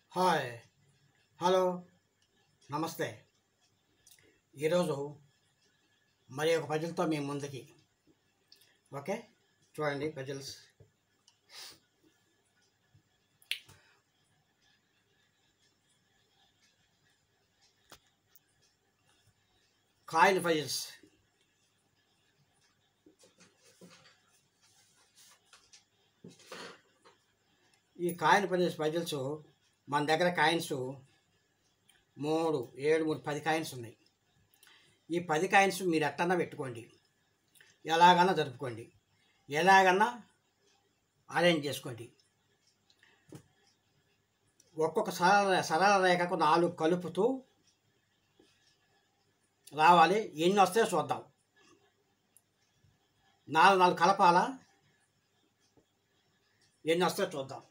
hi hello నమస్తే ఈరోజు మరి ఒక పజిల్తో మీ ముందుకి ఓకే చూడండి పజిల్స్ కాయిన్ పజిల్స్ ఈ కాయిన్ పజిల్స్ పజిల్స్ మన దగ్గర కాయిన్స్ మూడు ఏడు మూడు పది కాయిన్స్ ఉన్నాయి ఈ పది కాయిన్స్ మీరు ఎట్టన్నా పెట్టుకోండి ఎలాగన్నా జరుపుకోండి ఎలాగన్నా అరేంజ్ చేసుకోండి ఒక్కొక్క సరళ సరళ రేఖకు నాలుగు కలుపుతూ రావాలి ఎన్ని వస్తాయో చూద్దాం నాలుగు నాలుగు కలపాలా ఎన్ని వస్తాయో చూద్దాం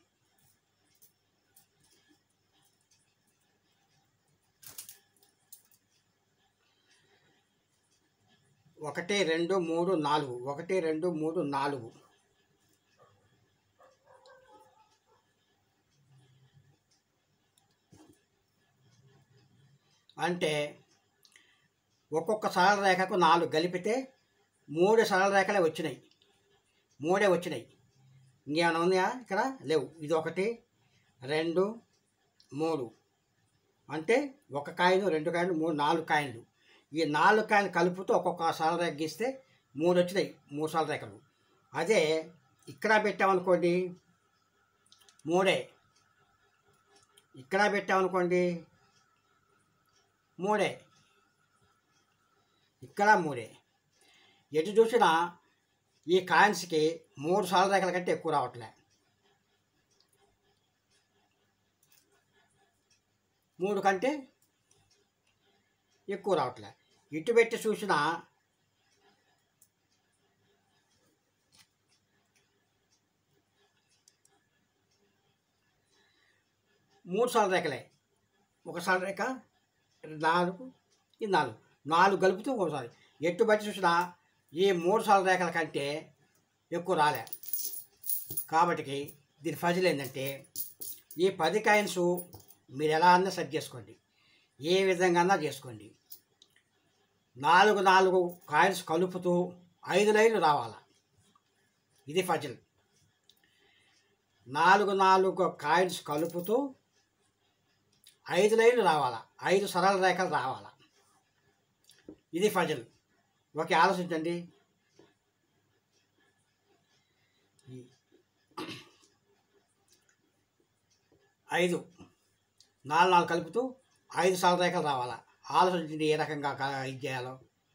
ఒకటి రెండు మూడు నాలుగు ఒకటి రెండు మూడు నాలుగు అంటే ఒక్కొక్క సరళ రేఖకు నాలుగు కలిపితే మూడు సరళ రేఖలే వచ్చినాయి మూడే వచ్చినాయి ఇంకేమైనా ఉన్నాయా ఇక్కడ లేవు ఇది ఒకటి రెండు మూడు అంటే ఒక కాయిన్ రెండు కాయిన్లు మూడు నాలుగు కాయిన్లు ఈ నాలుగు కాయలు కలుపుతూ ఒక్కొక్క సరళ రేఖ గీస్తే మూడు వచ్చినాయి మూడు సరళ రేఖలు అదే ఇక్కడ పెట్టామనుకోండి మూడే ఇక్కడ పెట్టామనుకోండి మూడే ఇక్కడ మూడే ఎటు చూసినా ఈ కాయిన్స్కి మూడు సరళ రేఖల కంటే ఎక్కువ రావట్లే మూడు కంటే ఎక్కువ రావట్లే ఇటు పెట్టి చూసిన మూడు సార్లు రేఖలే ఒక సార్లు రేఖ నాలుగు ఇది నాలుగు నాలుగు కలుపుతూ ఒకసారి ఎటు బట్టి చూసినా ఈ మూడు సార్లు రేఖల కంటే ఎక్కువ రాలే కాబట్టి దీని ఫజిల్ ఏంటంటే ఈ పది కాయిన్స్ మీరు ఎలా అన్నా సెట్ చేసుకోండి ఏ విధంగా అన్నా చేసుకోండి నాలుగు నాలుగు కాయిన్స్ కలుపుతూ ఐదు లైన్లు రావాలా ఇది ఫజిల్ నాలుగు నాలుగు కాయిన్స్ కలుపుతూ ఐదు లైన్లు రావాలా ఐదు సరళ రేఖలు రావాలా ఇది ఫజిల్ ఓకే ఆలోచించండి ఈ ఐదు నాలుగు నాలుగు కలుపుతూ ఐదు సరళ రేఖలు రావాలా ఆలోచించండి ఏ రకంగా క- ఇది చేయాలో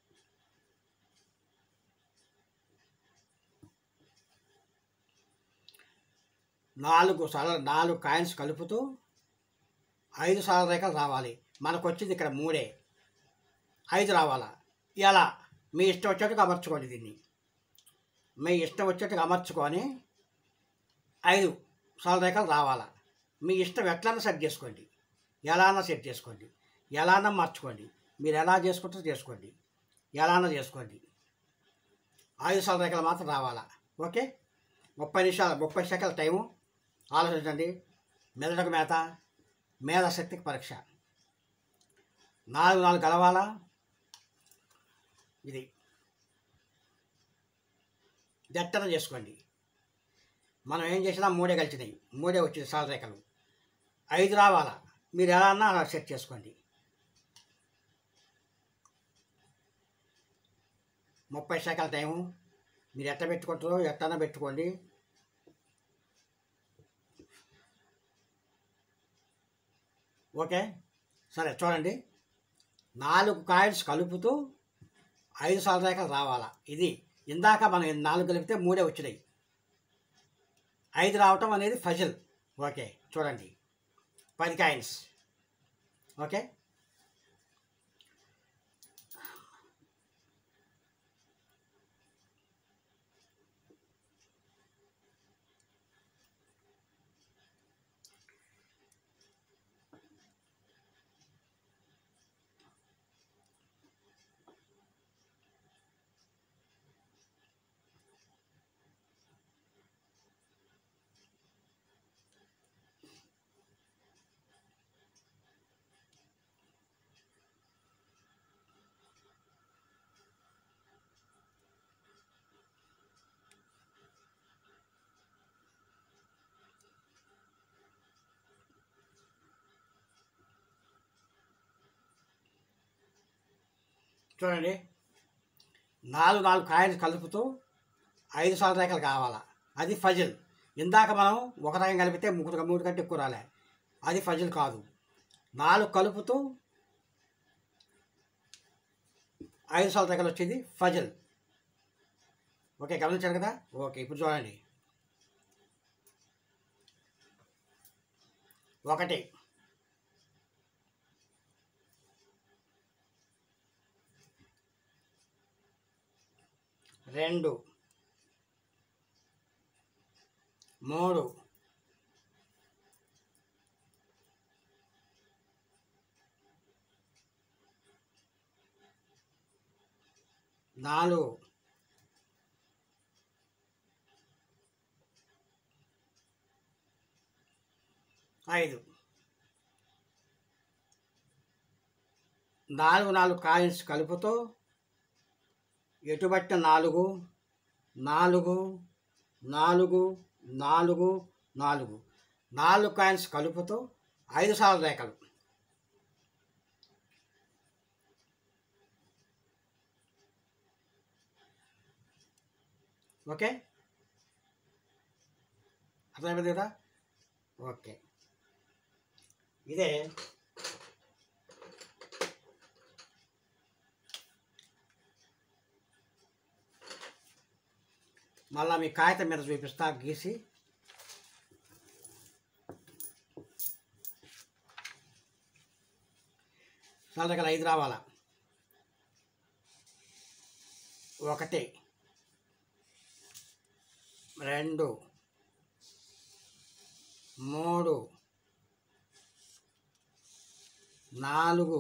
నాలుగు సరళ నాలుగు కాయిన్స్ కలుపుతూ ఐదు సరళ రేఖలు రావాలి మనకు వచ్చింది ఇక్కడ మూడే ఐదు రావాలా ఎలా మీ ఇష్టం వచ్చేట్టుగా అమర్చుకోండి దీన్ని మీ ఇష్టం వచ్చేట్టుగా అమర్చుకొని ఐదు సరళ రేఖలు రావాలా మీ ఇష్టం ఎట్లన్నా సెట్ చేసుకోండి ఎలానా సెట్ చేసుకోండి ఎలానా మార్చుకోండి మీరు ఎలా చేసుకుంటారో చేసుకోండి ఎలానా చేసుకోండి ఐదు సరళ రేఖలు మాత్రం రావాలా ఓకే ముప్పై నిమిషాలు ముప్పై సెకండ్ల టైము ఆలోచించండి మెదడుకు మేత మేధాశక్తికి పరీక్ష నాలుగు నాలుగు కలవాలా ఇది దట్టన చేసుకోండి మనం ఏం చేసినా మూడే కలిసినాయి మూడే వచ్చింది సాల రేఖలు ఐదు రావాలా మీరు ఎలా అన్నా అలా సెట్ చేసుకోండి ముప్పై సెకండ్ల టైము మీరు ఎట్ట పెట్టుకుంటారో ఎట్టనా పెట్టుకోండి ఓకే సరే చూడండి నాలుగు కాయిన్స్ కలుపుతూ ఐదు సార్లు రేఖలు రావాలా ఇది ఇందాక మనం నాలుగు కలిపితే మూడే వచ్చినాయి ఐదు రావటం అనేది ఫజిల్ ఓకే చూడండి పది కాయిన్స్ ఓకే చూడండి నాలుగు నాలుగు కాయలు కలుపుతూ ఐదు సార్లు రేఖలు కావాలా అది ఫజిల్ ఇందాక మనం ఒక రకం కలిపితే మూడు మూడు కంటే ఎక్కువ రాలే అది ఫజిల్ కాదు నాలుగు కలుపుతూ ఐదు సార్లు రేఖలు వచ్చింది ఫజిల్ ఓకే గమనించారు కదా ఓకే ఇప్పుడు చూడండి ఒకటి రెండు మూడు నాలుగు ఐదు నాలుగు నాలుగు కాయిన్స్ కలుపుతూ ఎటుబట్టిన నాలుగు నాలుగు నాలుగు నాలుగు నాలుగు నాలుగు కాయిన్స్ కలుపుతూ ఐదు సార్లు రేఖలు ఓకే అర్థమైంది కదా ఓకే ఇదే మళ్ళా మీ కాగితం మీద చూపిస్తా గీసి నా దగ్గర ఐదు రావాలా ఒకటి రెండు మూడు నాలుగు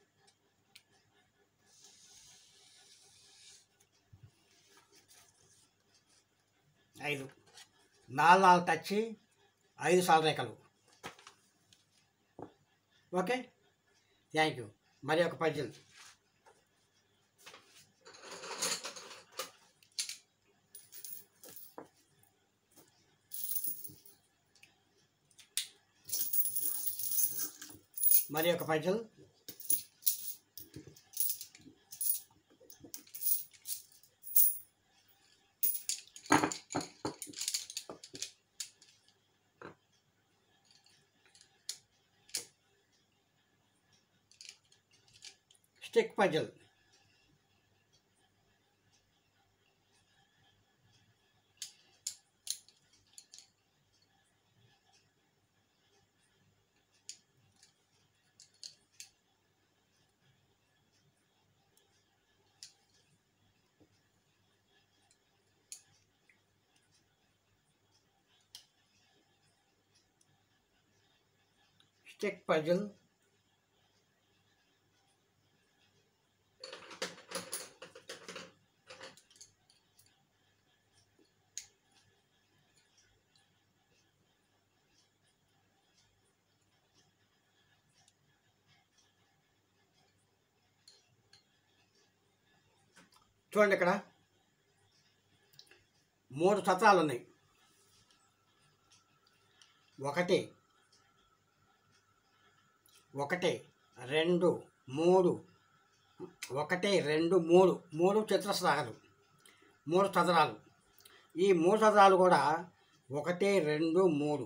ఐదు నాలుగు నాలుగు టచ్చి ఐదు సార్లు రేఖలు ఓకే థ్యాంక్ యూ మరి ఒక పజిల్ మరి ఒక puzzle stick puzzle stick puzzle చూడండి ఇక్కడ మూడు చత్రాలు ఉన్నాయి ఒకటి ఒకటి రెండు మూడు ఒకటి రెండు మూడు మూడు చతురస్రాలు మూడు చదరాలు ఈ మూడు చదరాలు కూడా ఒకటి రెండు మూడు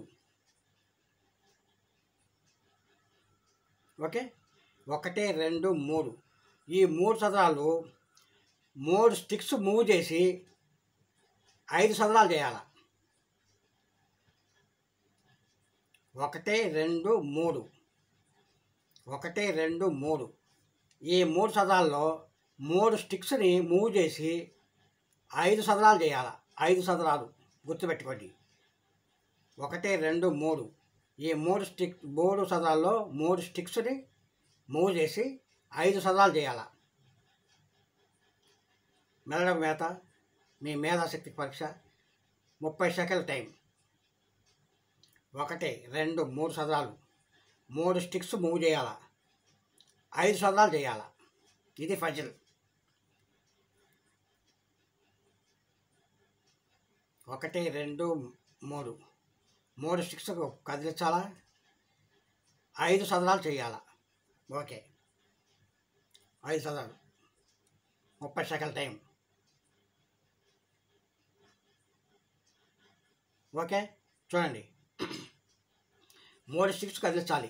ఓకే ఒకటి రెండు మూడు ఈ మూడు చదరాలు మూడు స్టిక్స్ మూవ్ చేసి ఐదు చదరాలు చేయాలి ఒకటి రెండు మూడు ఒకటి రెండు మూడు ఈ మూడు సదరాల్లో మూడు స్టిక్స్ని మూవ్ చేసి ఐదు సదరాలు చేయాలి ఐదు సదరాలు గుర్తుపెట్టుకోండి ఒకటి రెండు మూడు ఈ మూడు స్టిక్ మూడు సదరాల్లో మూడు స్టిక్స్ని మూవ్ చేసి ఐదు సదరాలు చేయాలి మెదడు మేత మీ మేధాశక్తి పరీక్ష ముప్పై సెకండ్ల టైం ఒకటి రెండు మూడు సదరాలు మూడు స్టిక్స్ మూవ్ చేయాల ఐదు సదరాలు చేయాల ఇది ఫజిల్ ఒకటి రెండు మూడు మూడు స్టిక్స్ కదిలించాలా ఐదు సదరాలు చేయాలా ఓకే ఐదు సదరాలు ముప్పై సెకండ్ టైం ఓకే చూడండి మూడు స్టిక్స్ కదిలించాలి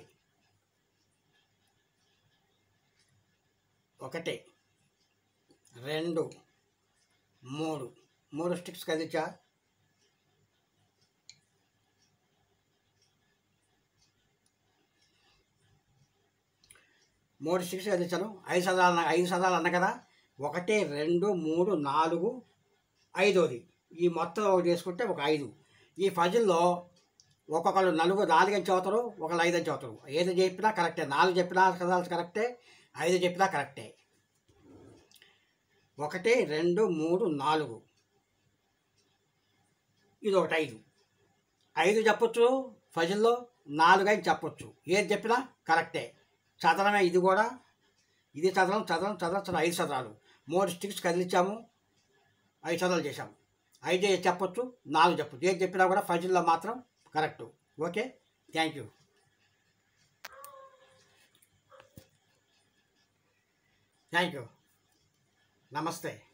ఒకటి రెండు మూడు మూడు స్టిక్స్ కదిలించా మూడు స్టిక్స్ కదిలించాను ఐదు సదాలు ఐదు సదాలు అన్న కదా ఒకటి రెండు మూడు నాలుగు ఐదోది ఈ మొత్తం ఒకటి వేసుకుంటే ఒక ఐదు ఈ ఫజిల్లో ఒక్కొక్కరు నలుగురు నాలుగు అని చదువుతారు ఒకళ్ళు ఐదు అని చదువుతారు ఏది చెప్పినా కరెక్టే నాలుగు చెప్పినా సదాలు కరెక్టే ఐదు చెప్పినా కరెక్టే ఒకటి రెండు మూడు నాలుగు ఇది ఒకటి ఐదు ఐదు చెప్పొచ్చు ఫజిల్లో నాలుగు అని చెప్పొచ్చు ఏది చెప్పినా కరెక్టే చదరమే ఇది కూడా ఇది చదరం చదరం చదరం చదరం ఐదు చదరాలు మూడు స్టిక్స్ కదిలించాము ఐదు చదరాలు చేసాము ఐదు చెప్పొచ్చు నాలుగు చెప్పొచ్చు ఏది చెప్పినా కూడా ఫజిల్లో మాత్రం correct okay thank you thank you నమస్తే